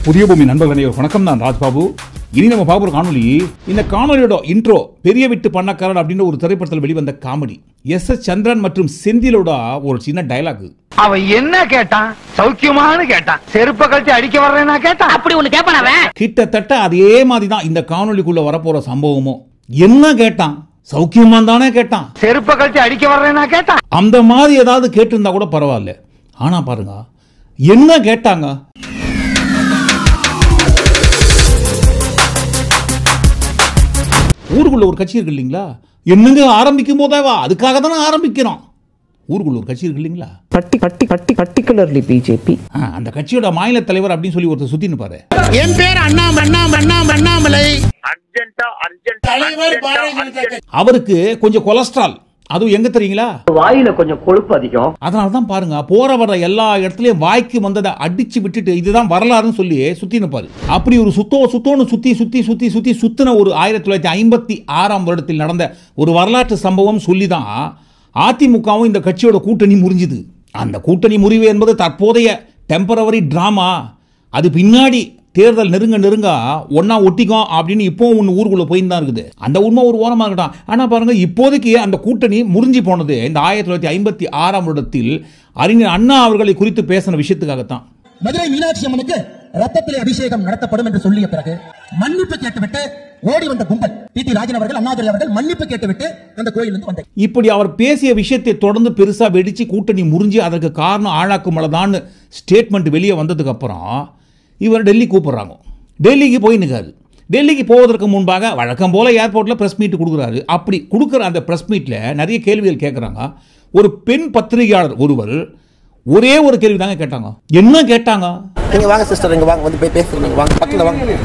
புதிய பூமி நண்பர்களே வணக்கம் நான் ராஜ்பாபு இனி நம்ம பார்க்குற காணொலி இந்த காணொலியோட இன்ட்ரோ பெரிய விட்டு பண்ணக்காரன் அப்படின்ற ஒரு திரைப்படத்தில் வெளிவந்த காமெடி எஸ் எஸ் சந்திரன் மற்றும் செந்திலோட ஒரு சின்ன டயலாக் அவன் என்ன கேட்டான் சௌக்கியமான்னு கேட்டான் செருப்ப கழட்டி அடிக்க வர்றேன்னா கேட்டான் அப்படி ஒண்ணு கேப்பான் அவன் கிட்டத்தட்ட அதே மாதிரி தான் இந்த காணொலிக்குள்ள வரப்போற சம்பவமும் என்ன கேட்டான் சௌக்கியமா தானே கேட்டான் செருப்ப கழட்டி அடிக்க வர்றேன்னா கேட்டான் அந்த மாதிரி ஏதாவது கேட்டிருந்தா கூட பரவாயில்ல ஆனா பாருங்க என்ன கேட்டாங்க ஊருக்குள்ள ஒரு கட்சி இருக்கு இல்லைங்களா என்னங்க ஆரம்பிக்கும் போதேவா அதுக்காக தானே ஆரம்பிக்கிறோம் ஊருக்குள்ள ஒரு கட்சி இருக்கு இல்லைங்களா பட்டி பட்டி பட்டி பர்டிகுலர்லி பிஜேபி ஆ, அந்த கட்சியோட மாநில தலைவர் அப்படின்னு சொல்லி ஒருத்தர் சுத்தின்னு பாரு என் பேர் அண்ணாம அண்ணாம அண்ணாம அண்ணாமலை அவருக்கு கொஞ்சம் கொலஸ்ட்ரால் அதுவும் எங்க தெரியுங்களா வாயில கொஞ்சம் கொழுப்பு அதிகம் அதனால தான் பாருங்க போற வர எல்லா இடத்துலயும் வாய்க்கு வந்ததை அடிச்சு விட்டுட்டு இதுதான் வரலாறுன்னு சொல்லி சுத்தி நிப்பாரு அப்படி ஒரு சுத்தோ சுத்தோன்னு சுத்தி சுத்தி சுத்தி சுத்தி சுத்தின ஒரு ஆயிரத்தி தொள்ளாயிரத்தி ஐம்பத்தி ஆறாம் வருடத்தில் நடந்த ஒரு வரலாற்று சம்பவம் சொல்லி தான் அதிமுகவும் இந்த கட்சியோட கூட்டணி முறிஞ்சுது அந்த கூட்டணி முறிவு என்பது தற்போதைய டெம்பரவரி டிராமா அது பின்னாடி தேர்தல் நெருங்க நெருங்க ஒண்ணா ஒட்டிக்கும் அப்படின்னு இப்போ ஒன்று ஊருக்குள்ள போயின்னு தான் இருக்குது அந்த உண்மை ஒரு ஓரமாக இருக்கட்டும் ஆனால் பாருங்க இப்போதைக்கு அந்த கூட்டணி முறிஞ்சு போனது இந்த ஆயிரத்தி தொள்ளாயிரத்தி ஐம்பத்தி ஆறாம் வருடத்தில் அறிஞர் அண்ணா அவர்களை குறித்து பேசின விஷயத்துக்காகத்தான் மதுரை மீனாட்சி அம்மனுக்கு ரத்தத்திலே அபிஷேகம் நடத்தப்படும் என்று சொல்லிய பிறகு மன்னிப்பு கேட்டுவிட்டு ஓடி வந்த கும்பல் டி டி ராஜன் அவர்கள் அண்ணாதுரை அவர்கள் மன்னிப்பு கேட்டுவிட்டு அந்த கோயிலிருந்து வந்த இப்படி அவர் பேசிய விஷயத்தை தொடர்ந்து பெருசா வெடிச்சு கூட்டணி முறிஞ்சு அதற்கு காரணம் ஆழாக்கும் மலதான்னு ஸ்டேட்மெண்ட் வெளியே வந்ததுக்கு அப்புறம் இவர் டெல்லி கூப்பிடுறாங்க டெல்லிக்கு போய் நிற்காரு டெல்லிக்கு போவதற்கு முன்பாக வழக்கம் போல ஏர்போர்ட்டில் ப்ரெஸ் மீட் கொடுக்குறாரு அப்படி கொடுக்குற அந்த ப்ரெஸ் மீட்டில் நிறைய கேள்விகள் கேட்குறாங்க ஒரு பெண் பத்திரிகையாளர் ஒருவர் ஒரே ஒரு கேள்வி தாங்க கேட்டாங்க என்ன கேட்டாங்க நீங்க வாங்க சிஸ்டர் இங்க வாங்க வந்து போய் பேசுறீங்க நீங்க வாங்க பக்கத்துல வாங்க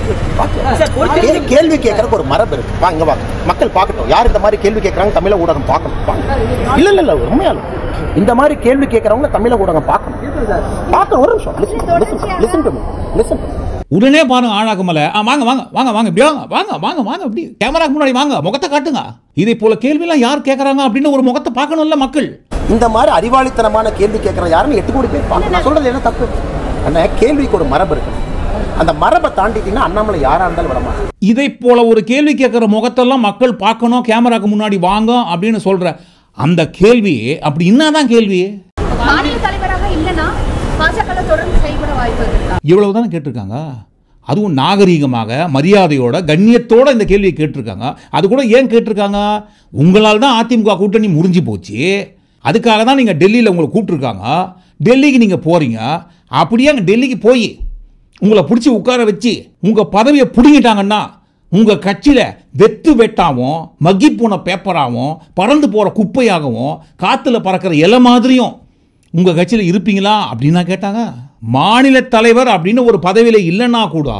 வாங்க. கே- கேள்வி கேட்கறதுக்கு ஒரு மரபு இருக்கு வாங்க இங்க வாங்க மக்கள் பார்க்கட்டும் யார் இந்த மாதிரி கேள்வி கேட்கறாங்க தமிழ ஊடகம் பார்க்கணும் வாங்க. இல்ல இல்ல இல்ல உண்மையாலும் இந்த மாதிரி கேள்வி கேட்கறவங்க தமிழ ஊடகம் பார்க்கணும் பார்க்கணும் ஒரு நிமிஷம் லிசன் டு லிசன் உடனே பாருங்க ஆழாக்குமல ஆ வாங்க வாங்க வாங்க வாங்க இப்படி வாங்க வாங்க வாங்க வாங்க இப்படி கேமராக்கு முன்னாடி வாங்க முகத்தை காட்டுங்க இதை போல கேள்வியெல்லாம் யார் கேட்குறாங்க அப்படின்னு ஒரு முகத்தை பார்க்கணும்ல மக்கள் இந்த மாதிரி அறிவாளித்தனமான கேள்வி கேட்கற யாருன்னு எட்டு கோடி பேர் பார்க்கணும் நான் சொல்றது என்ன தப்பு அண்ணா கேள்விக்கு ஒரு மரபு இருக்கு அந்த மரபை தாண்டிட்டீங்கன்னா அண்ணாமலை யாரா இருந்தாலும் விட மாட்டாங்க இதை போல ஒரு கேள்வி கேட்குற முகத்தெல்லாம் மக்கள் பார்க்கணும் கேமராக்கு முன்னாடி வாங்க அப்படின்னு சொல்ற அந்த கேள்வி அப்படி என்னதான் கேள்வி மாநில தலைவராக இல்லனா பாஜக தொடர்ந்து செயல்பட வாய்ப்பு இருக்கா இவ்வளவு தானே கேட்டிருக்காங்க அதுவும் நாகரீகமாக மரியாதையோட கண்ணியத்தோட இந்த கேள்வியை கேட்டிருக்காங்க அது கூட ஏன் கேட்டிருக்காங்க உங்களால் தான் அதிமுக கூட்டணி முறிஞ்சு போச்சு அதுக்காக தான் நீங்கள் டெல்லியில் உங்களை கூப்பிட்டுருக்காங்க டெல்லிக்கு நீங்கள் போகிறீங்க அப்படியே அங்கே டெல்லிக்கு போய் உங்களை பிடிச்சி உட்கார வச்சு உங்கள் பதவியை பிடுங்கிட்டாங்கன்னா உங்கள் கட்சியில் வெத்து வெட்டாவும் மக்கி போன பேப்பராகவும் பறந்து போகிற குப்பையாகவும் காற்றுல பறக்கிற இலை மாதிரியும் உங்கள் கட்சியில் இருப்பீங்களா அப்படின்னா கேட்டாங்க மாநில தலைவர் அப்படின்னு ஒரு பதவியில் இல்லைன்னா கூட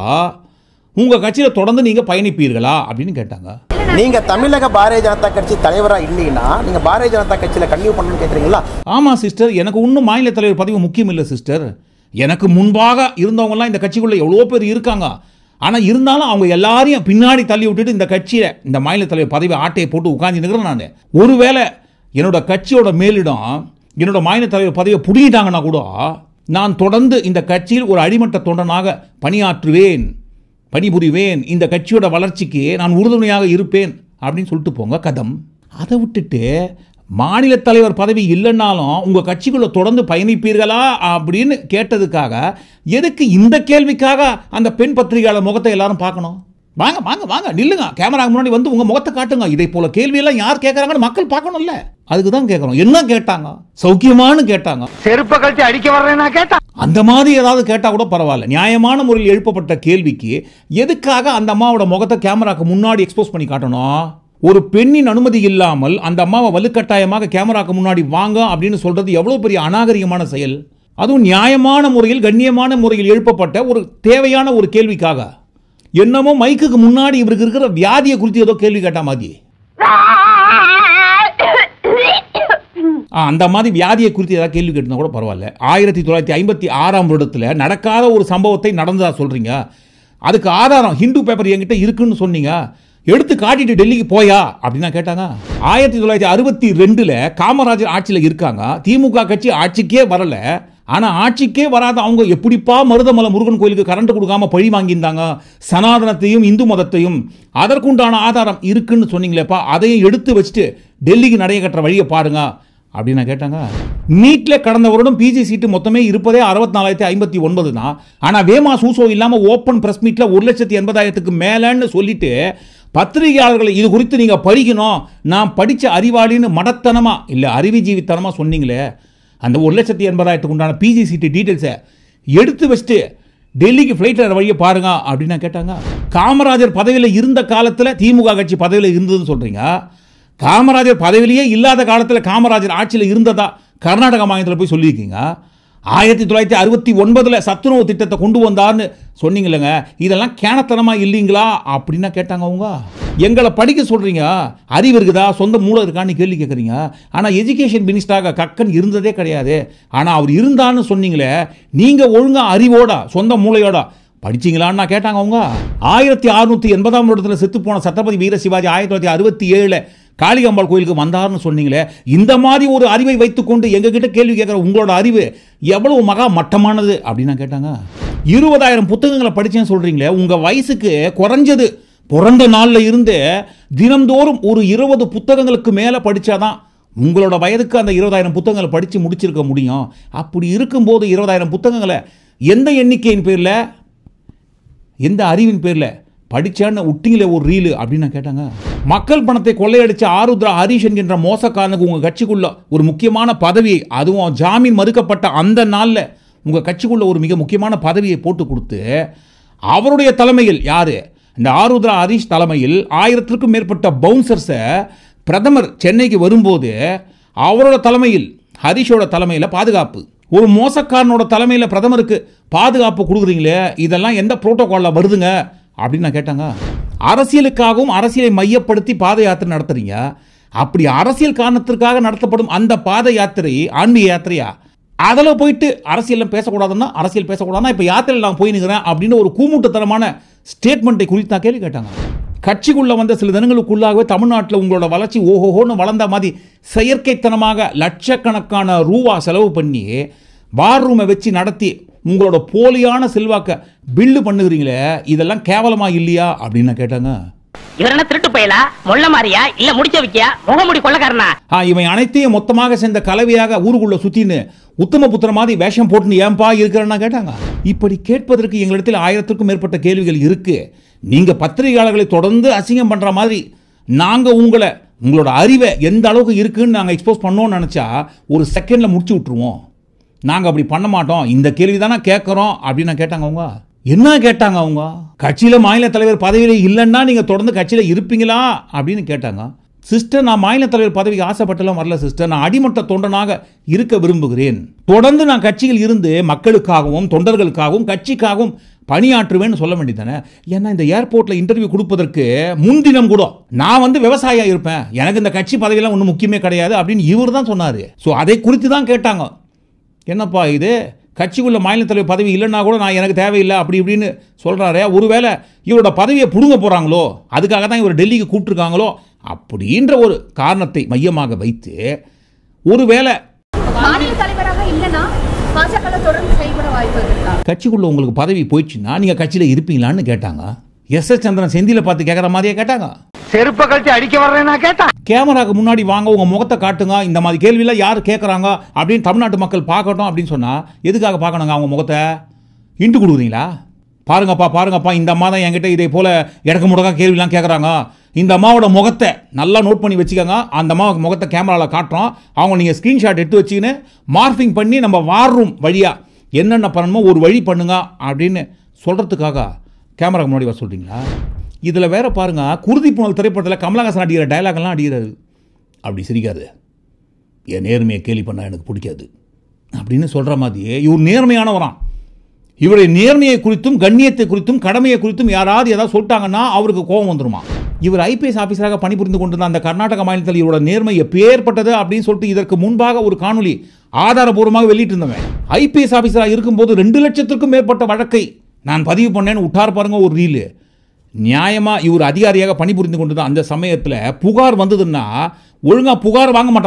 உங்கள் கட்சியில் தொடர்ந்து நீங்கள் பயணிப்பீர்களா அப்படின்னு கேட்டாங்க நீங்க தமிழக பாரதிய ஜனதா கட்சி தலைவரா இல்லைன்னா நீங்க பாரதிய ஜனதா கட்சியில கன்னியூ பண்ணணும்னு கேக்குறீங்களா ஆமாம் சிஸ்டர் எனக்கு இன்னும் மாநில தலைவர் பதவி முக்கியம் இல்லை சிஸ்டர் எனக்கு முன்பாக இருந்தவங்கலாம் இந்த கட்சிக்குள்ளே எவ்வளோ பேர் இருக்காங்க ஆனால் இருந்தாலும் அவங்க எல்லாரையும் பின்னாடி தள்ளி விட்டுட்டு இந்த கட்சியில் இந்த மாநில தலைவர் பதவி ஆட்டையை போட்டு உட்கார்ந்து நிற்கிறேன் நான் ஒருவேளை என்னோட கட்சியோட மேலிடம் என்னோட மாநில தலைவர் பதவியை பிடிங்கிட்டாங்கன்னா கூட நான் தொடர்ந்து இந்த கட்சியில் ஒரு அடிமட்ட தொண்டனாக பணியாற்றுவேன் பணிபுரிவேன் இந்த கட்சியோட வளர்ச்சிக்கு நான் உறுதுணையாக இருப்பேன் அப்படின்னு சொல்லிட்டு போங்க கதம் அதை விட்டுட்டு மாநில தலைவர் பதவி இல்லைன்னாலும் உங்கள் கட்சிக்குள்ளே தொடர்ந்து பயணிப்பீர்களா அப்படின்னு கேட்டதுக்காக எதுக்கு இந்த கேள்விக்காக அந்த பெண் பத்திரிகையாளர் முகத்தை எல்லாரும் பார்க்கணும் வாங்க வாங்க வாங்க நில்லுங்க கேமரா முன்னாடி வந்து உங்கள் முகத்தை காட்டுங்க இதை போல கேள்வியெல்லாம் யார் கேட்குறாங்கன்னு மக்கள் பார்க்கணும்ல அதுக்கு தான் கேட்குறோம் என்ன கேட்டாங்க சௌக்கியமானு கேட்டாங்க செருப்ப கழட்டி அடிக்க வர்றேன்னா கேட்டான் அந்த மாதிரி ஏதாவது கேட்டால் கூட பரவாயில்ல நியாயமான முறையில் எழுப்பப்பட்ட கேள்விக்கு எதுக்காக அந்த அம்மாவோட முகத்தை கேமராக்கு முன்னாடி எக்ஸ்போஸ் பண்ணி காட்டணும் ஒரு பெண்ணின் அனுமதி இல்லாமல் அந்த அம்மாவை வலுக்கட்டாயமாக கேமராக்கு முன்னாடி வாங்க அப்படின்னு சொல்றது எவ்வளவு பெரிய அநாகரிகமான செயல் அதுவும் நியாயமான முறையில் கண்ணியமான முறையில் எழுப்பப்பட்ட ஒரு தேவையான ஒரு கேள்விக்காக என்னமோ மைக்குக்கு முன்னாடி இவருக்கு இருக்கிற வியாதியை குறித்து ஏதோ கேள்வி கேட்ட மாதிரி ஆ, அந்த மாதிரி வியாதியை குறித்து ஏதாவது கேள்வி கேட்டிருந்தா கூட பரவாயில்ல ஆயிரத்தி தொள்ளாயிரத்தி ஐம்பத்தி ஆறாம் வருடத்தில் நடக்காத ஒரு சம்பவத்தை நடந்ததா சொல்றீங்க அதுக்கு ஆதாரம் ஹிந்து பேப்பர் என்கிட்ட இருக்குன்னு சொன்னீங்க எடுத்து காட்டிட்டு டெல்லிக்கு போயா அப்படின்னா கேட்டாங்க ஆயிரத்தி தொள்ளாயிரத்தி அறுபத்தி ரெண்டுல காமராஜர் ஆட்சியில் இருக்காங்க திமுக கட்சி ஆட்சிக்கே வரல ஆனால் ஆட்சிக்கே வராத அவங்க எப்படிப்பா மருதமலை முருகன் கோயிலுக்கு கரண்ட் கொடுக்காம பழி வாங்கியிருந்தாங்க சனாதனத்தையும் இந்து மதத்தையும் அதற்குண்டான ஆதாரம் இருக்குன்னு சொன்னீங்களேப்பா அதையும் எடுத்து வச்சுட்டு டெல்லிக்கு நடைய கட்டுற வழியை பாருங்க அப்படின்னு நான் கேட்டாங்க நீட்டில் கடந்த வருடம் பிஜி சீட்டு மொத்தமே இருப்பதே அறுபத்தி நாலாயிரத்தி ஐம்பத்தி ஒன்பது தான் ஆனால் வேமா சூசோ இல்லாமல் ஓப்பன் ப்ரெஸ் மீட்டில் ஒரு லட்சத்தி எண்பதாயிரத்துக்கு மேலேன்னு சொல்லிட்டு பத்திரிகையாளர்களை இது குறித்து நீங்கள் படிக்கணும் நான் படித்த அறிவாளின்னு மடத்தனமா இல்லை அறிவுஜீவித்தனமாக சொன்னீங்களே அந்த ஒரு லட்சத்தி எண்பதாயிரத்துக்கு உண்டான பிஜி சீட்டு டீட்டெயில்ஸை எடுத்து வச்சுட்டு டெல்லிக்கு ஃப்ளைட்டில் வழியை பாருங்க அப்படின்னு நான் கேட்டாங்க காமராஜர் பதவியில் இருந்த காலத்தில் திமுக கட்சி பதவியில் இருந்ததுன்னு சொல்கிறீங்க காமராஜர் பதவியிலேயே இல்லாத காலத்தில் காமராஜர் ஆட்சியில் இருந்ததா கர்நாடக மாநிலத்தில் போய் சொல்லியிருக்கீங்க ஆயிரத்தி தொள்ளாயிரத்தி அறுபத்தி ஒன்பதில் சத்துணவு திட்டத்தை கொண்டு வந்தார்னு சொன்னீங்களேங்க இதெல்லாம் கேனத்தனமா இல்லைங்களா அப்படின்னா கேட்டாங்க அவங்க எங்களை படிக்க சொல்கிறீங்க அறிவு இருக்குதா சொந்த மூளை இருக்கான்னு கேள்வி கேட்குறீங்க ஆனால் எஜுகேஷன் மினிஸ்டராக கக்கன் இருந்ததே கிடையாது ஆனால் அவர் இருந்தான்னு சொன்னீங்களே நீங்கள் ஒழுங்காக அறிவோட சொந்த மூளையோட படிச்சீங்களான்னு நான் கேட்டாங்க அவங்க ஆயிரத்தி அறுநூத்தி எண்பதாம் வருடத்தில் செத்து போன சத்ரபதி வீர சிவாஜி ஆயிரத்தி தொள்ளாயிரத்தி அறுபத்தி ஏழுல காளிகாம்பாள் கோயிலுக்கு வந்தார்னு சொன்னீங்களே இந்த மாதிரி ஒரு அறிவை வைத்துக்கொண்டு எங்ககிட்ட கேள்வி கேட்குற உங்களோட அறிவு எவ்வளவு மகா மட்டமானது அப்படின்னு நான் கேட்டாங்க இருபதாயிரம் புத்தகங்களை படிச்சேன்னு சொல்றீங்களே உங்க வயசுக்கு குறைஞ்சது பிறந்த நாளில் இருந்து தினந்தோறும் ஒரு இருபது புத்தகங்களுக்கு மேலே படிச்சாதான் உங்களோட வயதுக்கு அந்த இருபதாயிரம் புத்தகங்களை படித்து முடிச்சிருக்க முடியும் அப்படி இருக்கும்போது இருபதாயிரம் புத்தகங்களை எந்த எண்ணிக்கையின் பேரில் எந்த அறிவின் பேரில் படிச்சான்னு விட்டீங்களே ஒரு ரீலு அப்படின்னு நான் கேட்டாங்க மக்கள் பணத்தை கொள்ளையடிச்ச ஆருத்ரா ஹரிஷ் என்கின்ற மோசக்காரனுக்கு உங்கள் கட்சிக்குள்ள ஒரு முக்கியமான பதவியை அதுவும் ஜாமீன் மறுக்கப்பட்ட அந்த நாளில் உங்கள் கட்சிக்குள்ள ஒரு மிக முக்கியமான பதவியை போட்டு கொடுத்து அவருடைய தலைமையில் யாரு இந்த ஆருத்ரா ஹரிஷ் தலைமையில் ஆயிரத்திற்கும் மேற்பட்ட பவுன்சர்ஸை பிரதமர் சென்னைக்கு வரும்போது அவரோட தலைமையில் ஹரிஷோட தலைமையில் பாதுகாப்பு ஒரு மோசக்காரனோட தலைமையில் பிரதமருக்கு பாதுகாப்பு கொடுக்குறீங்களே இதெல்லாம் எந்த புரோட்டோகாலில் வருதுங்க அப்படின்னு நான் கேட்டாங்க அரசியலுக்காகவும் அரசியலை மையப்படுத்தி பாத யாத்திரை நடத்துறீங்க அப்படி அரசியல் காரணத்திற்காக நடத்தப்படும் அந்த பாத யாத்திரை ஆன்மீக யாத்திரையா அதில் போயிட்டு அரசியலில் பேசக்கூடாதுன்னா அரசியல் பேசக்கூடாதுன்னா இப்போ யாத்திரையில் நான் போய் நிற்கிறேன் அப்படின்னு ஒரு கூமுட்டத்தனமான ஸ்டேட்மெண்ட்டை குறித்து நான் கேள்வி கேட்டாங்க கட்சிக்குள்ள வந்த சில தினங்களுக்குள்ளாகவே தமிழ்நாட்டில் உங்களோட வளர்ச்சி ஓஹோஹோன்னு வளர்ந்த மாதிரி செயற்கைத்தனமாக லட்சக்கணக்கான ரூபா செலவு பண்ணி வார் ரூமை வச்சு நடத்தி உங்களோட போலியான செல்வாக்க பில்லு பண்ணுகிறீங்களே இதெல்லாம் கேவலமா இல்லையா அப்படின்னு நான் கேட்டாங்க இவர் என்ன திருட்டு பயலா மொள்ள மாறியா இல்ல முடிச்ச வைக்கியா முகமுடி கொள்ளக்காரனா ஆ இவன் அனைத்தையும் மொத்தமாக சேர்ந்த கலவையாக ஊருக்குள்ள சுத்தின்னு உத்தம புத்திர மாதிரி வேஷம் போட்டுன்னு ஏன்பா இருக்கிறேன்னா கேட்டாங்க இப்படி கேட்பதற்கு எங்களிடத்தில் ஆயிரத்திற்கும் மேற்பட்ட கேள்விகள் இருக்கு நீங்க பத்திரிகையாளர்களை தொடர்ந்து அசிங்கம் பண்ற மாதிரி நாங்க உங்களை உங்களோட அறிவை எந்த அளவுக்கு இருக்குன்னு நாங்கள் எக்ஸ்போஸ் பண்ணோம்னு நினச்சா ஒரு செகண்டில் முடிச்சு விட்ருவோம் நாங்கள் அப்படி பண்ண மாட்டோம் இந்த கேள்வி தானே கேட்குறோம் அப்படின்னு நான் கேட்டாங்க அவங்க என்ன கேட்டாங்க அவங்க கட்சியில் மாநில தலைவர் பதவியில் இல்லைன்னா நீங்கள் தொடர்ந்து கட்சியில் இருப்பீங்களா அப்படின்னு கேட்டாங்க சிஸ்டர் நான் மாநில தலைவர் பதவிக்கு ஆசைப்பட்டெல்லாம் வரல சிஸ்டர் நான் அடிமட்ட தொண்டனாக இருக்க விரும்புகிறேன் தொடர்ந்து நான் கட்சியில் இருந்து மக்களுக்காகவும் தொண்டர்களுக்காகவும் கட்சிக்காகவும் பணியாற்றுவேன்னு சொல்ல வேண்டியதானே ஏன்னா இந்த ஏர்போர்ட்டில் இன்டர்வியூ கொடுப்பதற்கு முன்தினம் கூட நான் வந்து விவசாயியா இருப்பேன் எனக்கு இந்த கட்சி பதவியெல்லாம் ஒன்றும் முக்கியமே கிடையாது அப்படின்னு இவர் தான் சொன்னார் ஸோ அதை குறித்து தான் கேட்டாங்க என்னப்பா இது கட்சிக்குள்ள மாநில தலைவர் பதவி இல்லைன்னா கூட நான் எனக்கு தேவையில்லை அப்படி இப்படின்னு சொல்கிறாரே ஒருவேளை இவரோட பதவியை பிடுங்க போகிறாங்களோ அதுக்காக தான் இவர் டெல்லிக்கு கூப்பிட்டுருக்காங்களோ அப்படின்ற ஒரு காரணத்தை மையமாக வைத்து ஒருவேளை மாநில தலைவராக இல்லைன்னா பாஜக தொடர்ந்து செயல்பட வாய்ப்புகள் இருக்கா கட்சிக்குள்ள உங்களுக்கு பதவி போயிடுச்சுன்னா நீங்கள் கட்சியில் இருப்பீங்களான்னு கேட்டாங்க எஸ் எஸ் சந்திரன் செந்தில பார்த்து கேட்குற மாதிரியே கேட்டாங்க செருப்ப கழிச்சு அடிக்க வர்றேன்னா கேட்டான் கேமராக்கு முன்னாடி வாங்க உங்கள் முகத்தை காட்டுங்க இந்த மாதிரி கேள்வியெல்லாம் யார் கேட்குறாங்க அப்படின்னு தமிழ்நாட்டு மக்கள் பார்க்கட்டும் அப்படின்னு சொன்னால் எதுக்காக பார்க்கணுங்க அவங்க முகத்தை இண்டு கொடுக்குறீங்களா பாருங்கப்பா பாருங்கப்பா இந்த அம்மா தான் என்கிட்ட இதே போல் இடக்கு முடக்கா கேள்விலாம் கேட்குறாங்க இந்த அம்மாவோட முகத்தை நல்லா நோட் பண்ணி வச்சுக்கோங்க அந்த அம்மா முகத்தை கேமராவில் காட்டுறோம் அவங்க நீங்கள் ஸ்க்ரீன்ஷாட் எடுத்து வச்சுக்கின்னு மார்ஃபிங் பண்ணி நம்ம வார் ரூம் வழியாக என்னென்ன பண்ணணுமோ ஒரு வழி பண்ணுங்க அப்படின்னு சொல்கிறதுக்காக கேமராக்கு முன்னாடி வர சொல்கிறீங்களா இதில் வேற பாருங்க குருதி புனல் திரைப்படத்தில் கமலஹாசன் அடிக்கிற டயலாக்லாம் அடிக்கிறாரு அப்படி சிரிக்காது என் நேர்மையை கேலி பண்ணால் எனக்கு பிடிக்காது அப்படின்னு சொல்கிற மாதிரியே இவர் நேர்மையானவராம் இவருடைய நேர்மையை குறித்தும் கண்ணியத்தை குறித்தும் கடமையை குறித்தும் யாராவது ஏதாவது சொல்லிட்டாங்கன்னா அவருக்கு கோபம் வந்துருமா இவர் ஐபிஎஸ் ஆஃபீஸராக பணிபுரிந்து கொண்டிருந்த அந்த கர்நாடக மாநிலத்தில் இவரோட நேர்மை எப்பேற்பட்டது அப்படின்னு சொல்லிட்டு இதற்கு முன்பாக ஒரு காணொளி ஆதாரபூர்வமாக வெளியிட்டிருந்தவன் ஐபிஎஸ் ஆஃபீஸராக இருக்கும்போது ரெண்டு லட்சத்திற்கும் மேற்பட்ட வழக்கை நான் பதிவு பண்ணேன்னு விட்டார் பாருங்க ஒரு ரீலு நியாயமாக இவர் அதிகாரியாக பணிபுரிந்து கொண்டிருந்த அந்த சமயத்தில் புகார் வந்ததுன்னா ஒழுங்காக புகார் வாங்க மாட்டாராம்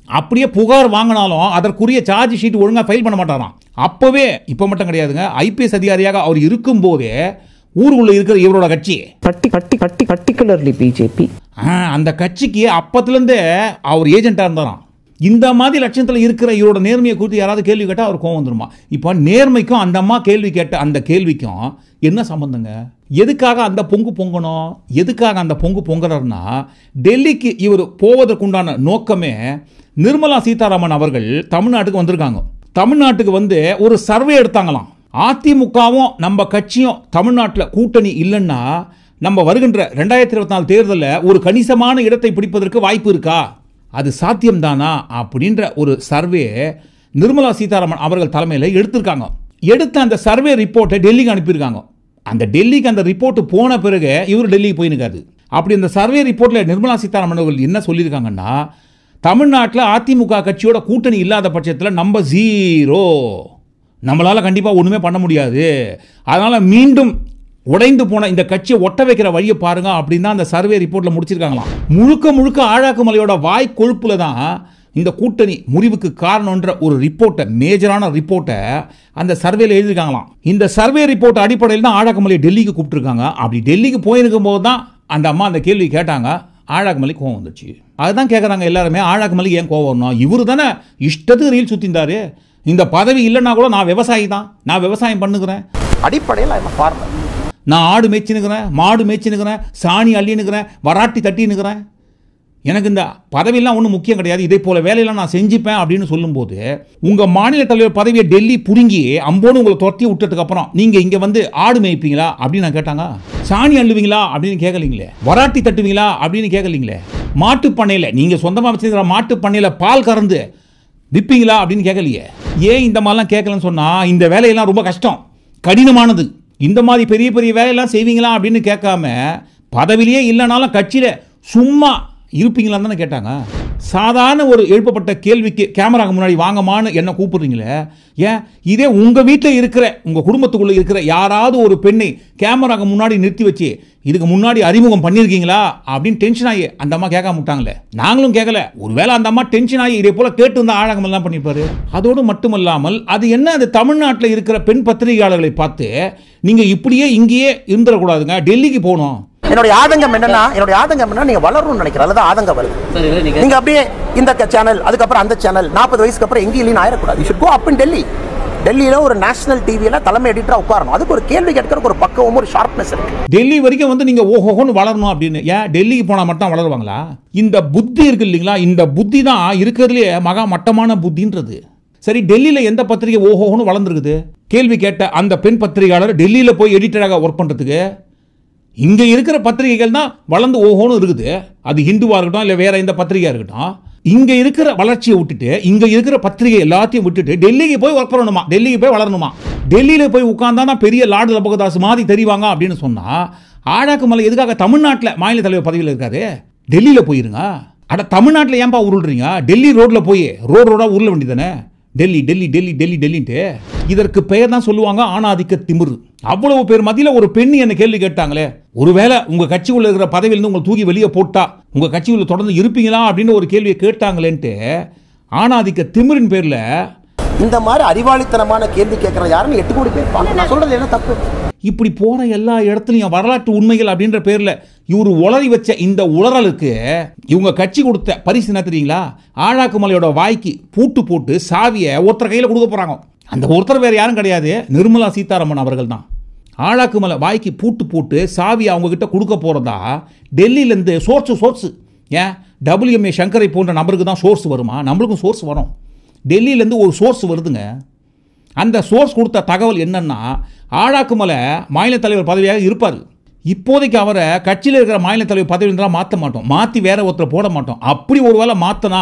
அப்படியே புகார் வாங்கினாலும் அதற்குரிய சார்ஜ் ஷீட் ஒழுங்கா ஃபைல் பண்ண மாட்டாராம் அப்பவே இப்போ மட்டும் கிடையாதுங்க ஐபிஎஸ் அதிகாரியாக அவர் இருக்கும்போதே ஊருக்குள்ள இருக்கிற இவரோட கட்சி parti parti parti particularly BJP ah, அந்த கட்சிக்கு அப்பத்துலேருந்தே அவர் ஏஜென்ட்டாக இருந்தாராம் இந்த மாதிரி லட்சணத்தில் இருக்கிற இவரோட நேர்மையை குறித்து யாராவது கேள்வி கேட்டால் அவர் கோவம் வந்துருமா இப்போ நேர்மைக்கும் அந்த அம்மா கேள்வி கேட்ட அந்த கேள்விக்கும் என்ன சம்பந்தங்க எதுக்காக அந்த பொங்கு பொங்கணும் எதுக்காக அந்த பொங்கு பொங்குறாருன்னா டெல்லிக்கு இவர் போவதற்குண்டான நோக்கமே நிர்மலா சீதாராமன் அவர்கள் தமிழ்நாட்டுக்கு வந்திருக்காங்க தமிழ்நாட்டுக்கு வந்து ஒரு சர்வே எடுத்தாங்களாம் அதிமுகவும் நம்ம கட்சியும் தமிழ்நாட்டில் கூட்டணி இல்லைன்னா நம்ம வருகின்ற ரெண்டாயிரத்தி இருபத்தி நாலு தேர்தலில் ஒரு கணிசமான இடத்தை பிடிப்பதற்கு வாய்ப்பு இருக்கா அது சாத்தியம்தானா அப்படின்ற ஒரு சர்வே நிர்மலா சீதாராமன் அவர்கள் தலைமையில் எடுத்திருக்காங்க எடுத்த அந்த சர்வே ரிப்போர்ட்டை டெல்லிக்கு அனுப்பியிருக்காங்க அந்த டெல்லிக்கு அந்த ரிப்போர்ட் போன பிறகு இவர் டெல்லிக்கு போயிருக்காரு அப்படி அந்த சர்வே ரிப்போர்ட்டில் நிர்மலா சீதாராமன் அவர்கள் என்ன சொல்லியிருக்காங்கன்னா தமிழ்நாட்டில் அதிமுக கட்சியோட கூட்டணி இல்லாத பட்சத்தில் நம்ம ஜீரோ நம்மளால் கண்டிப்பாக ஒன்றுமே பண்ண முடியாது அதனால் மீண்டும் உடைந்து போன இந்த கட்சியை ஒட்ட வைக்கிற வழியை பாருங்க அப்படின்னு தான் அந்த சர்வே ரிப்போர்ட்டில் முடிச்சிருக்காங்களாம் முழுக்க முழுக்க ஆழாக்குமலையோட வாய் கொழுப்புல தான் இந்த கூட்டணி முறிவுக்கு காரணம்ன்ற ஒரு ரிப்போர்ட்டை மேஜரான ரிப்போர்ட்டை அந்த சர்வேல எழுதியிருக்காங்களாம் இந்த சர்வே ரிப்போர்ட் அடிப்படையில் தான் ஆழாக்குமலை டெல்லிக்கு கூப்பிட்டுருக்காங்க அப்படி டெல்லிக்கு போயிருக்கும் போது தான் அந்த அம்மா அந்த கேள்வி கேட்டாங்க ஆழாக்குமலை கோவம் வந்துச்சு அதுதான் கேட்குறாங்க எல்லாருமே ஆழாக்குமலை ஏன் கோவம் வரணும் இவரு தானே இஷ்டத்துக்கு ரீல் சுத்திந்தாரு இந்த பதவி இல்லைன்னா கூட நான் விவசாயி தான் நான் விவசாயம் பண்ணுகிறேன் அடிப்படையில் I'm a farmer. நான் ஆடு மேய்ச்சினுக்கிறேன் மாடு மேய்ச்சினுக்கிறேன் சாணி அள்ளினுக்கிறேன் வராட்டி தட்டினுக்கிறேன் எனக்கு இந்த பதவியெல்லாம் ஒன்றும் முக்கியம் கிடையாது இதே போல வேலையெல்லாம் நான் செஞ்சுப்பேன் அப்படின்னு சொல்லும்போது உங்கள் மாநில தலைவர் பதவியை டெல்லி புடுங்கி அம்போன்னு உங்களை துரத்தி விட்டதுக்கு அப்புறம் நீங்கள் இங்கே வந்து ஆடு மேய்ப்பீங்களா அப்படின்னு நான் கேட்டாங்க சாணி அள்ளுவீங்களா அப்படின்னு கேட்கலீங்களே வராட்டி தட்டுவீங்களா அப்படின்னு கேட்கலீங்களே மாட்டு பண்ணையில் நீங்கள் சொந்தமாக வச்சிருக்கிற மாட்டு பண்ணையில் பால் கறந்து விற்பீங்களா அப்படின்னு கேட்கலையே ஏன் இந்த மாதிரிலாம் கேட்கலன்னு சொன்னால் இந்த வேலையெல்லாம் ரொம்ப கஷ்டம் கடினமானது இந்த மாதிரி பெரிய பெரிய வேலையெல்லாம் செய்வீங்களா அப்படின்னு கேட்காம பதவியிலேயே இல்லைனாலும் கட்சியில் சும்மா இருப்பீங்களான்னு தானே கேட்டாங்க சாதாரண ஒரு எழுப்பப்பட்ட கேள்விக்கு கேமராக்கு முன்னாடி வாங்கம்மான்னு என்ன கூப்பிடுறீங்களே ஏன் இதே உங்கள் வீட்டில் இருக்கிற உங்கள் குடும்பத்துக்குள்ளே இருக்கிற யாராவது ஒரு பெண்ணை கேமராக்கு முன்னாடி நிறுத்தி வச்சு இதுக்கு முன்னாடி அறிமுகம் பண்ணியிருக்கீங்களா அப்படின்னு டென்ஷன் ஆகி அந்த அம்மா கேட்காம விட்டாங்களே நாங்களும் கேட்கல ஒருவேளை அந்த அம்மா டென்ஷன் ஆகி இதே போல கேட்டு இருந்தா ஆழகம் எல்லாம் பண்ணியிருப்பாரு அதோடு மட்டுமல்லாமல் அது என்ன அது தமிழ்நாட்டில் இருக்கிற பெண் பத்திரிகையாளர்களை பார்த்து நீங்க இப்படியே இங்கேயே இருந்துடக்கூடாதுங்க டெல்லிக்கு போகணும் என்னுடைய ஆதங்கம் என்னன்னா என்னுடைய ஆதங்கம் என்னன்னா நீங்க வளரணும்னு நினைக்கிறேன் அல்லது ஆதங்கம் வருது நீங்க அப்படியே இந்த சேனல் அதுக்கப்புறம் அந்த சேனல் நாற்பது வயசுக்கு அப்புறம் எங்கேயும் இல்லைன்னு ஆயிடக்கூடாது you should go up in Delhi டெல்லியில ஒரு நேஷனல் டிவியில தலைமை எடிட்டரா உட்காரணும் அதுக்கு ஒரு கேள்வி கேட்கறதுக்கு ஒரு பக்குவமும் ஒரு ஷார்ப்னஸ் இருக்கு டெல்லி வரைக்கும் வந்து நீங்க ஓஹோன்னு வளரணும் அப்படின்னு ஏன் டெல்லிக்கு போனா மட்டும் வளருவாங்களா இந்த புத்தி இருக்கு இல்லைங்களா இந்த புத்தி தான் இருக்கிறதுலே மகா மட்டமான புத்தின்றது சரி டெல்லியில எந்த பத்திரிகை ஓஹோன்னு வளர்ந்துருக்குது கேள்வி கேட்ட அந்த பெண் பத்திரிகையாளர் டெல்லியில போய் எடிட்டராக ஒர்க் பண்றதுக்கு இங்க இருக்கிற பத்திரிகைகள் தான் வளர்ந்து ஓஹோன்னு இருக்குது அது ஹிந்துவா இருக்கட்டும் இல்ல வேற எந்த பத்திரிகையா இருக்கட்டும் இங்க இருக்கிற வளர்ச்சியை விட்டுட்டு இங்க இருக்கிற பத்திரிகை எல்லாத்தையும் விட்டுட்டு டெல்லிக்கு போய் ஒர்க் பண்ணணுமா டெல்லிக்கு போய் வளரணுமா டெல்லியில போய் உட்கார்ந்தா பெரிய லார்டு லபகதாஸ் மாதிரி தெரிவாங்க அப்படின்னு சொன்னா ஆழாக்குமலை எதுக்காக தமிழ்நாட்டில் மாநில தலைவர் பதவியில் இருக்காரு டெல்லியில போயிருங்க அட தமிழ்நாட்டில் ஏன்பா உருள்றீங்க டெல்லி ரோட்ல போய் ரோடு ரோடா உருள வேண்டியதானே டெல்லி டெல்லி டெல்லி டெல்லி டெல்லின்ட்டு இதற்கு பெயர் தான் சொல்லுவாங்க ஆணாதிக்க திமிரு அவ்வளவு பேர் மத்தியில் ஒரு பெண் என்ன கேள்வி கேட்டாங்களே ஒருவேளை உங்க கட்சிக்குள்ள இருக்கிற பதவியிலிருந்து உங்களை தூக்கி வெளியே போட்டா உங்க கட்சிக்குள்ள தொடர்ந்து இருப்பீங்களா அப்படின்னு ஒரு கேள்வியை கேட்டாங்களேன்ட்டு ஆணாதிக்க திமிரின் பேர்ல இந்த மாதிரி அறிவாளித்தனமான கேள்வி கேட்கற யாருன்னு எட்டு கோடி பேர் பார்க்கணும். நான் சொல்றது என்ன தப்பு இப்படி போற எல்லா இடத்துலையும் வரலாற்று உண்மைகள் அப்படின்ற பேர்ல இவர் உளறி வச்ச இந்த உளறலுக்கு இவங்க கட்சி கொடுத்த பரிசு என்ன தெரியுங்களா ஆழாக்குமலையோட வாய்க்கு பூட்டு போட்டு சாவியை ஒருத்தர் கையில் கொடுக்க போறாங்க அந்த ஒருத்தர் வேற யாரும் கிடையாது நிர்மலா சீதாராமன் அவர்கள் தான் ஆழாக்குமலை வாய்க்கு பூட்டு போட்டு சாவியை அவங்க கிட்ட கொடுக்க போறதா டெல்லியிலேருந்து சோர்ஸு சோர்ஸு ஏன் டபிள்யூஎம்ஏ சங்கரை போன்ற நபருக்கு தான் சோர்ஸ் வருமா நம்மளுக்கும் சோர்ஸ் வரும் டெல்லியிலேருந்து ஒரு சோர்ஸ் வருதுங்க அந்த சோர்ஸ் கொடுத்த தகவல் என்னன்னா ஆழாக்குமலை மாநில தலைவர் பதவியாக இருப்பார் இப்போதைக்கு அவரை கட்சியில் இருக்கிற மாநில தலைவர் பதவி இருந்தால் மாற்ற மாட்டோம் மாற்றி வேற ஒருத்தரை போட மாட்டோம் அப்படி ஒரு வேளை மாற்றினா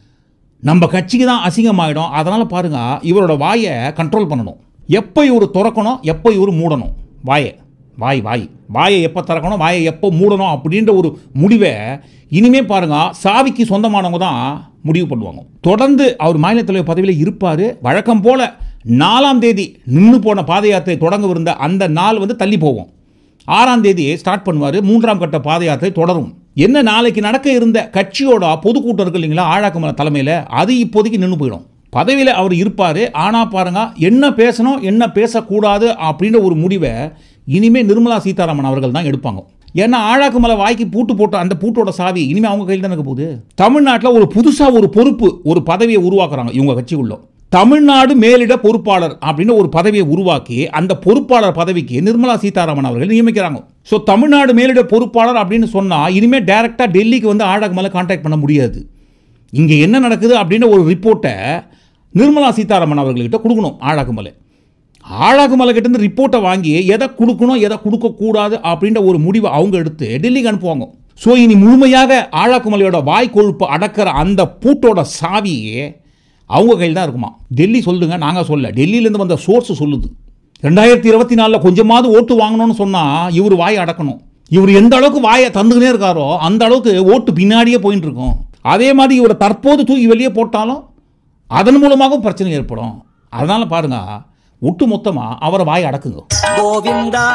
நம்ம கட்சிக்கு தான் அசிங்கமாயிடும் அதனால் பாருங்க இவரோட வாயை கண்ட்ரோல் பண்ணணும் எப்போ இவர் திறக்கணும் எப்போ இவர் மூடணும் வாயை வாய் வாய் வாயை எப்போ திறக்கணும் வாயை எப்போ மூடணும் அப்படின்ற ஒரு முடிவை இனிமே பாருங்க சாவிக்கு சொந்தமானவங்க தான் முடிவு பண்ணுவாங்க தொடர்ந்து அவர் மாநில தலைவர் பதவியில் இருப்பார் வழக்கம் போல நாலாம் தேதி நின்று போன பாத யாத்திரை தொடங்கவிருந்த அந்த நாள் வந்து தள்ளி போவோம் ஆறாம் தேதி ஸ்டார்ட் பண்ணுவார் மூன்றாம் கட்ட பாத யாத்திரை தொடரும் என்ன நாளைக்கு நடக்க இருந்த கட்சியோட பொதுக்கூட்டம் இருக்கு இல்லைங்களா ஆழாக்குமலை தலைமையில் அது இப்போதைக்கு நின்று போயிடும் பதவியில் அவர் இருப்பார் ஆனால் பாருங்க என்ன பேசணும் என்ன பேசக்கூடாது அப்படின்ற ஒரு முடிவை இனிமே நிர்மலா சீதாராமன் அவர்கள் தான் எடுப்பாங்க ஏன்னா ஆழாக்குமலை வாய்க்கு பூட்டு போட்ட அந்த பூட்டோட சாவி இனிமே அவங்க கையில் தான் இருக்க போகுது தமிழ்நாட்டில் ஒரு புதுசாக ஒரு பொறுப்பு ஒரு பதவியை உருவாக்குறாங்க இவங்க கட்சிக்குள்ள தமிழ்நாடு மேலிட பொறுப்பாளர் அப்படின்னு ஒரு பதவியை உருவாக்கி அந்த பொறுப்பாளர் பதவிக்கு நிர்மலா சீதாராமன் அவர்கள் நியமிக்கிறாங்க ஸோ தமிழ்நாடு மேலிட பொறுப்பாளர் அப்படின்னு சொன்னால் இனிமேல் டைரெக்டாக டெல்லிக்கு வந்து ஆழாக்குமலை கான்டாக்ட் பண்ண முடியாது இங்கே என்ன நடக்குது அப்படின்னு ஒரு ரிப்போர்ட்டை நிர்மலா சீதாராமன் அவர்கள்கிட்ட கொடுக்கணும் ஆழாக்குமலை ஆழாக்குமலை கிட்ட இருந்து ரிப்போர்ட்டை வாங்கி எதை கொடுக்கணும் எதை கொடுக்கக்கூடாது அப்படின்ற ஒரு முடிவை அவங்க எடுத்து டெல்லிக்கு அனுப்புவாங்க ஸோ இனி முழுமையாக ஆழாக்குமலையோட வாய் கொழுப்பு அடக்கிற அந்த பூட்டோட சாவியே அவங்க கையில் தான் இருக்குமா டெல்லி சொல்லுங்க நாங்கள் சொல்ல டெல்லியிலேருந்து வந்த சோர்ஸ் சொல்லுது ரெண்டாயிரத்தி இருபத்தி நாலில் கொஞ்சமாவது ஓட்டு வாங்கணும்னு சொன்னால் இவர் வாயை அடக்கணும் இவர் எந்த அளவுக்கு வாயை தந்துக்கினே இருக்காரோ அந்த அளவுக்கு ஓட்டு பின்னாடியே போயிட்டு இருக்கும் அதே மாதிரி இவரை தற்போது தூக்கி வெளியே போட்டாலும் அதன் மூலமாகவும் பிரச்சனை ஏற்படும் அதனால் பாருங்க ஒட்டு மொத்தமாக அவரை வாயை அடக்குங்க கோவிந்தா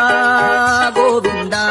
கோவிந்தா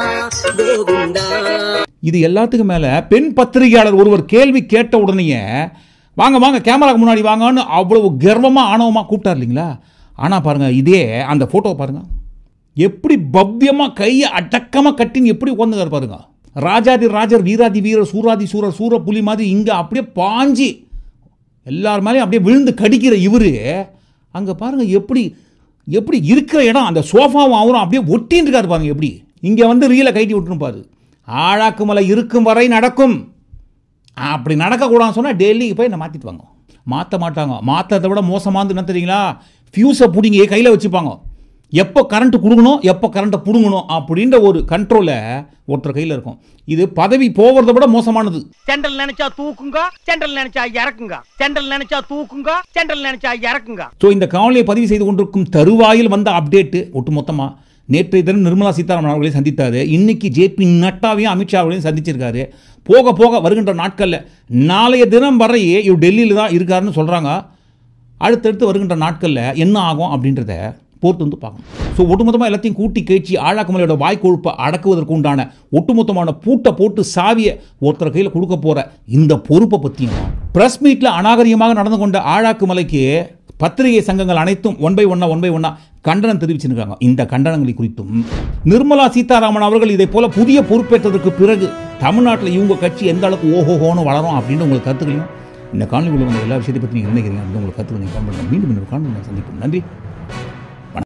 கோவிந்தா இது எல்லாத்துக்கும் மேலே பெண் பத்திரிகையாளர் ஒருவர் கேள்வி கேட்ட உடனேயே வாங்க வாங்க கேமராக்கு முன்னாடி வாங்கன்னு அவ்வளவு கர்வமாக ஆணவமாக கூப்பிட்டார் இல்லைங்களா ஆனால் பாருங்கள் இதே அந்த ஃபோட்டோ பாருங்கள் எப்படி பவ்யமாக கையை அடக்கமாக கட்டின்னு எப்படி உட்காந்துக்காரு பாருங்க ராஜாதி ராஜர் வீராதி வீரர் சூராதி சூரர் சூர புலி மாதிரி இங்கே அப்படியே பாஞ்சி எல்லார் மேலேயும் அப்படியே விழுந்து கடிக்கிற இவர் அங்கே பாருங்க எப்படி எப்படி இருக்கிற இடம் அந்த சோஃபாவும் அவரும் அப்படியே ஒட்டின்னு இருக்காரு பாருங்க எப்படி இங்கே வந்து ரீலை கைட்டி விட்டுன்னு பாரு ஆழாக்குமலை இருக்கும் வரை நடக்கும் அப்படி நடக்கக்கூடாதுன்னு சொன்னால் டெல்லிக்கு போய் நான் மாற்றிட்டு வாங்க மாற்ற மாட்டாங்க மாற்றத்தை விட மோசமானது என்ன தெரியுங்களா ஃபியூஸை பிடிங்கி கையில் வச்சுப்பாங்க எப்போ கரண்ட் கொடுக்கணும் எப்போ கரண்ட்டை பிடுங்கணும் அப்படின்ற ஒரு கண்ட்ரோலை ஒருத்தர் கையில் இருக்கும் இது பதவி போகிறத விட மோசமானது சென்ட்ரல் நினைச்சா தூக்குங்க சென்ட்ரல் நினைச்சா இறக்குங்க சென்ட்ரல் நினைச்சா தூக்குங்க சென்ட்ரல் நினைச்சா இறக்குங்க ஸோ இந்த காணொலியை பதிவு செய்து கொண்டிருக்கும் தருவாயில் வந்த அப்டேட்டு ஒட்டுமொத்தமாக நேற்றைய தினம் நிர்மலா சீதாராமன் அவர்களையும் சந்தித்தாரு இன்னைக்கு ஜேபி நட்டாவையும் அமித்ஷா அவர்களையும் சந்திச்சிருக்காரு போக போக வருகின்ற நாட்களில் நாளைய தினம் வரையே இவர் டெல்லியில் தான் இருக்காருன்னு சொல்கிறாங்க அடுத்தடுத்து வருகின்ற நாட்களில் என்ன ஆகும் அப்படின்றத பொறுத்து வந்து பார்க்கணும் ஸோ ஒட்டுமொத்தமாக எல்லாத்தையும் கூட்டி கேச்சி ஆழாக்குமலையோட வாய்க்கொழுப்பை அடக்குவதற்கு உண்டான ஒட்டுமொத்தமான பூட்டை போட்டு சாவியை ஒருத்தர் கையில் கொடுக்க போகிற இந்த பொறுப்பை பற்றியும் ப்ரெஸ் மீட்டில் அநாகரிகமாக நடந்து கொண்ட ஆழாக்குமலைக்கு பத்திரிகை சங்கங்கள் அனைத்தும் ஒன் பை ஒன்னா ஒன் பை ஒன்னா கண்டனம் தெரிவிச்சிருக்காங்க இந்த கண்டனங்களை குறித்தும் நிர்மலா சீதாராமன் அவர்கள் இதை போல புதிய பொறுப்பேற்றதற்கு பிறகு தமிழ்நாட்டில் இவங்க கட்சி எந்த அளவுக்கு ஓஹோஹோன்னு வளரும் அப்படின்னு உங்களுக்கு கருத்துக்களையும் இந்த காணொலி உள்ள எல்லா விஷயத்தை பற்றி நீங்கள் நினைக்கிறீங்க அப்படின்னு உங்களுக்கு கருத்துக்களை நீங்கள் கமெண்ட் பண்ணுங்க. மீண்டும் இன்னொரு காணொலி சந்திப்போம் நன்றி